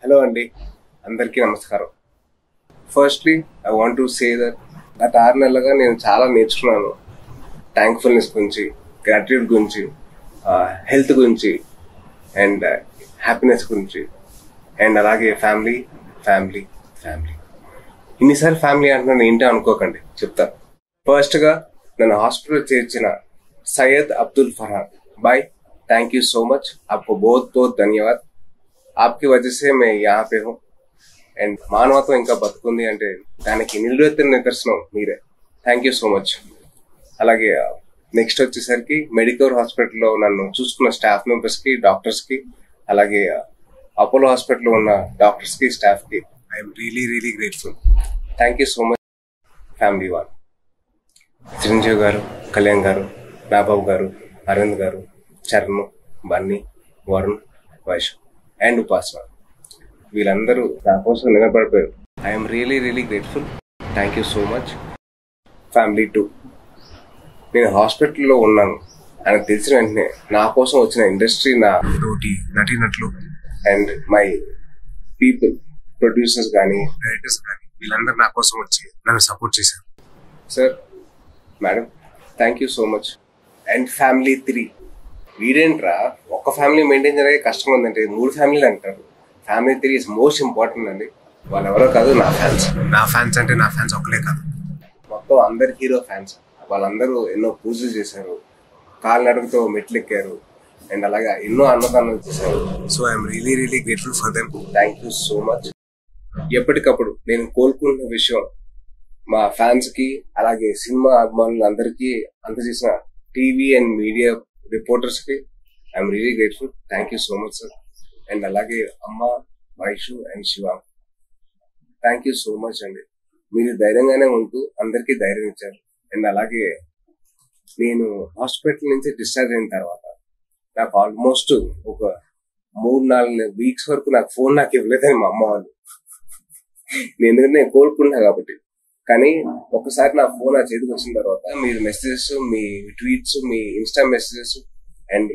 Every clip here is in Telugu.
హలో అండి అందరికీ నమస్కారం firstly I want to say that గత ఆరు నెలలుగా నేను చాలా నేర్చుకున్నాను థ్యాంక్ఫుల్నెస్ గురించి గ్రాటిట్యూడ్ గురించి హెల్త్ గురించి అండ్ హ్యాపీనెస్ గురించి అండ్ అలాగే ఫ్యామిలీ ఫ్యామిలీ ఫ్యామిలీ ఇన్నిసార్లు ఫ్యామిలీ అంటున్నాను ఏంటో అనుకోకండి చెప్తా ఫస్ట్ గా నన్ను హాస్పిటల్ చేర్చిన Syed Abdul Farhan bhai thank you so much आपको बहुत बहुत धन्यवाद आपकी वजह से मैं यहाँ पे हूँ అండ్ మానవత్వం ఇంకా బతుకుంది అంటే దానికి నిలువెత్తిన నిదర్శనం మీరే థ్యాంక్ యూ సో మచ్ అలాగే నెక్స్ట్ వచ్చేసరికి మెడికల్ హాస్పిటల్లో నన్ను చూసుకున్న స్టాఫ్ మెంబర్స్ కి డాక్టర్స్ కి అలాగే అపోలో హాస్పిటల్లో ఉన్న డాక్టర్స్ కి స్టాఫ్ కి I'm really really grateful thank you so much family one Chiranjeevi garu Kalyan garu Nagababu garu Aravind garu Charan Bunny Varun Vaish and Upasana వీళ్ళందరూ నా కోసం నిలబడిపోయారు I'm really really grateful thank you so much family two నేను హాస్పిటల్లో ఉన్నాను అని తెలిసిన వెంటనే నా కోసం వచ్చిన ఇండస్ట్రీ నా తోటి నటినట్లు అండ్ మై పీపుల్ ప్రొడ్యూసర్స్ కానీ డైరెక్టర్స్ కానీ వీళ్ళందరూ నా కోసం వచ్చి నన్ను సపోర్ట్ చేశారు sir madam thank you so much and family three వీడేంట్రా ఒక్క ఫ్యామిలీ మెయింటైన్ చేయడానికి కష్టం ఉందంటే మూడు ఫ్యామిలీలు అంటారు family three is most important అండి వాళ్ళు ఎవరో కాదు నా ఫ్యాన్స్ నా ఫ్యాన్స్ అంటే నా ఫ్యాన్స్ ఒకలే కాదు మొత్తం అందరు హీరో ఫ్యాన్స్ వాళ్ళందరూ ఎన్నో పూజలు చేశారు కాలినడకతో మెట్లు ఎక్కారు అండ్ అలాగా ఎన్నో అన్నదానాలు చేశారు so I'm really really grateful for them thank you so much ఎప్పటికప్పుడు నేను కోలుకున్న విషయం మా ఫ్యాన్స్ కి అలాగే సినిమా అభిమానులందరికీ అందజేసిన టీవీ అండ్ మీడియా రిపోర్టర్స్ కి I'm really grateful thank you so much sir and అలాగే అమ్మ Vaishu and Shiva thank you so much అండి మీరు ధైర్యంగానే ఉంటూ అందరికీ ధైర్యం ఇచ్చారు అండ్ అలాగే నేను హాస్పిటల్ నుంచి డిశ్చార్జ్ అయిన తర్వాత నాకు ఆల్మోస్ట్ ఒక మూడు నాలుగు వీక్స్ వరకు నాకు ఫోన్ నాకు ఇవ్వలేదని మా అమ్మ వాళ్ళు నేను ఎందుకంటే నేను కోలుకున్నా కాబట్టి కానీ ఒకసారి నా ఫోన్ నా చేతికి వచ్చిన తర్వాత మీరు మెసేజెస్ మీ ట్వీట్స్ మీ insta messages and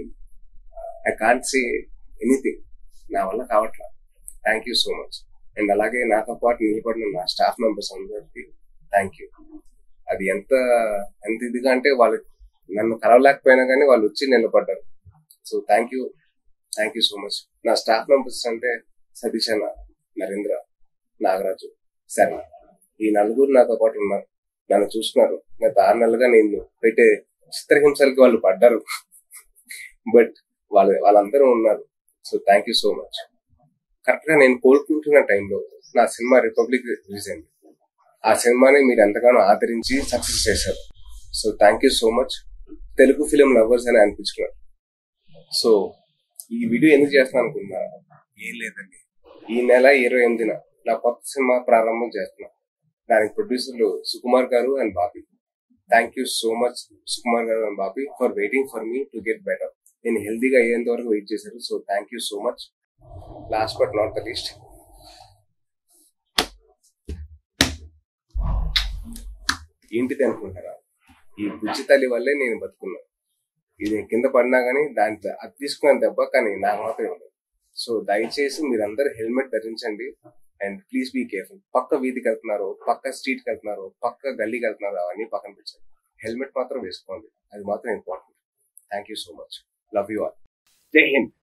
I can't say anything నా వల్ల కావట్లా thank you so much and అలాగే నాతో పాటు నిలబడిన నా స్టాఫ్ మెంబర్స్ అందరికి థ్యాంక్ యూ అది ఎంత ఎంత ఇదిగా అంటే వాళ్ళు నన్ను కలవలేకపోయినా కానీ వాళ్ళు వచ్చి నిలబడ్డారు so thank you thank you so much నా స్టాఫ్ మెంబర్స్ అంటే సతీష్ అన్న నరేంద్ర నాగరాజు శర్మ ఈ నలుగురు నాతో పాటు ఉన్నారు నన్ను చూసుకున్నారు గత ఆరు నెలలుగా నేను పెట్టే చిత్రహింసలకి వాళ్ళు పడ్డారు బట్ వాళ్ళు వాళ్ళందరూ ఉన్నారు so thank you so much correct గా నేను కోలుకుంటున్న టైంలో నా సినిమా రిపబ్లిక్ రిలీజ్ అయింది ఆ సినిమాని మీరు ఎంతగానో ఆదరించి సక్సెస్ చేశారు so thank you so much Telugu film lovers అని అనిపించుకున్నారు సో ఈ వీడియో ఎందుకు చేస్తున్నాను అనుకున్నా ఏం లేదండి ఈ నెల ఇరవై ఎనిమిదిన నా కొత్త సినిమా ప్రారంభం చేస్తున్నా దానికి ప్రొడ్యూసర్లు Sukumar garu and Bobby thank you so much Sukumar garu and Bobby for waiting for me to get better నేను హెల్తీగా అయ్యేంత వరకు వెయిట్ చేశారు so thank you so much last but not the least ఏంటిది అనుకుంటారా ఈ బుజ్జి తల్లి వల్లే నేను బతుకున్నా ఇది కింద పడినా కానీ దాని అది తీసుకున్న దెబ్బ కానీ నాకు మాత్రం ఉండదు సో దయచేసి మీరందరూ హెల్మెట్ ధరించండి అండ్ ప్లీజ్ బీ కేర్ఫుల్ పక్క వీధికి వెళ్తున్నారు పక్క స్ట్రీట్కి వెళ్తున్నారు పక్క గల్లీకి వెళ్తున్నారు అవన్నీ పక్కన పెట్టండి హెల్మెట్ మాత్రం వేసుకోండి అది మాత్రం important thank you so much love you all Jai Hind